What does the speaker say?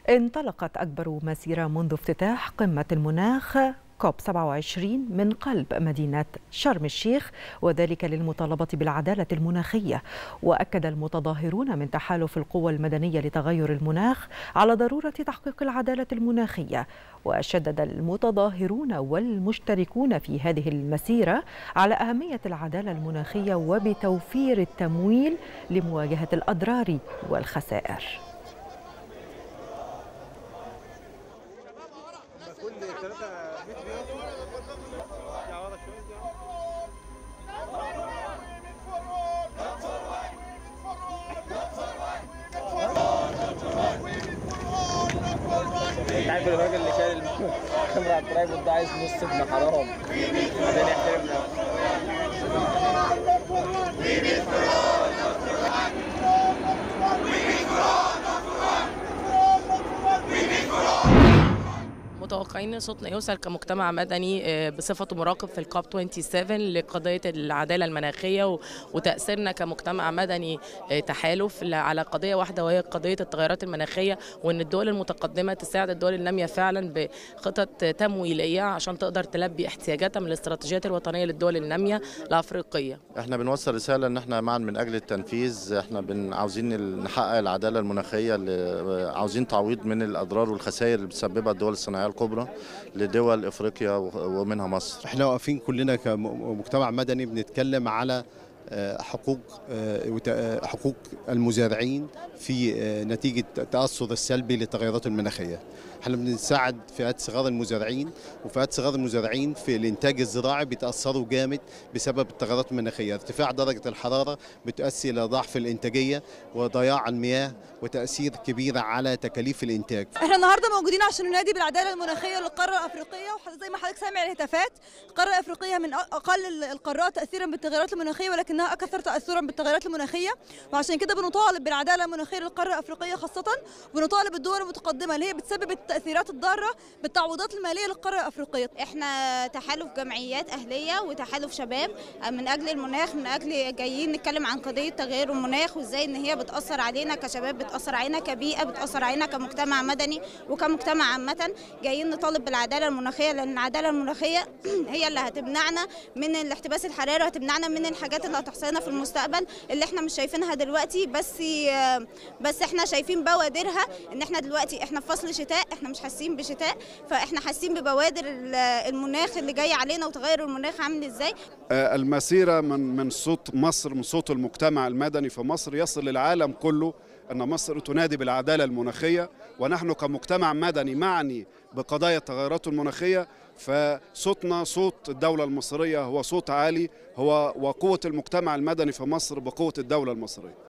انطلقت أكبر مسيرة منذ افتتاح قمة المناخ كوب 27 من قلب مدينة شرم الشيخ وذلك للمطالبة بالعدالة المناخية وأكد المتظاهرون من تحالف القوى المدنية لتغير المناخ على ضرورة تحقيق العدالة المناخية وشدد المتظاهرون والمشتركون في هذه المسيرة على أهمية العدالة المناخية وبتوفير التمويل لمواجهة الأضرار والخسائر كل ثلاثة انت عارف الراجل اللي شايل الكاميرا على الترايبود ده عايز نص ابن حرام عشان يحترم نفسه متوقعين ان صوتنا يوصل كمجتمع مدني آه، بصفته مراقب في الكوب 27 لقضيه العداله المناخيه و- وتاثيرنا كمجتمع مدني آه، تحالف ل- على قضيه واحده وهي قضيه التغيرات المناخيه وان الدول المتقدمه تساعد الدول الناميه فعلا بخطط تمويليه عشان تقدر تلبي احتياجاتها من الاستراتيجيات الوطنيه للدول الناميه الافريقيه احنا بنوصل رسالة ان احنا معا من اجل التنفيذ احنا بن عاوزين ال- نحقق العدالة المناخية اللي عاوزين تعويض من الاضرار والخسائر اللي بتسببها الدول الصناعية الكبرى لدول افريقيا و- ومنها مصر احنا واقفين كلنا كمجتمع مدني بنتكلم على آه، حقوق آه، وت- آه، حقوق المزارعين في آه، نتيجة التأثر السلبي للتغيرات المناخية احنا بنساعد فئات صغار المزارعين وفئات صغار المزارعين في الإنتاج الزراعي بيتأثروا جامد بسبب التغيرات المناخية ارتفاع درجة الحرارة بتؤدي إلى ضعف الإنتاجية وضياع المياه وتأثير كبير على تكاليف الإنتاج احنا النهارده موجودين عشان ننادي بالعداله المناخيه للقاره الافريقيه وزي ما حضرتك سامع الهتافات القاره الافريقيه من أ- اقل ال- القارات تاثيرا بالتغيرات المناخيه ولكنها اكثر تاثرا بالتغيرات المناخيه وعشان كده بنطالب بالعداله المناخيه للقاره الافريقيه خاصه وبنطالب الدول المتقدمه اللي هي بتسبب التاثيرات الضاره بالتعويضات الماليه للقاره الافريقيه احنا تحالف جمعيات اهليه وتحالف شباب من اجل المناخ من اجل جايين نتكلم عن قضيه تغير المناخ وازاي ان هي بتاثر علينا كشباب بتاثر علينا كبيئه بتاثر علينا كمجتمع مدني وكمجتمع عامه جايين نطالب بالعداله المناخيه لان العداله المناخيه هي اللي هتمنعنا من الاحتباس الحراري وهتمنعنا من الحاجات اللي هتحصلنا في المستقبل اللي احنا مش شايفينها دلوقتي بس بس احنا شايفين بوادرها ان احنا دلوقتي احنا في فصل شتاء احنا مش حاسين بشتاء فاحنا حاسين ببوادر ال- المناخ اللي جاي علينا وتغير المناخ عامل ازاي آه، المسيرة من من صوت مصر من صوت المجتمع المدني في مصر يصل للعالم كله أن مصر تنادي بالعدالة المناخية ونحن كمجتمع مدني معني بقضايا التغيرات المناخية فصوتنا صوت الدولة المصرية هو صوت عالي هو وقوة المجتمع المدني في مصر بقوة الدولة المصرية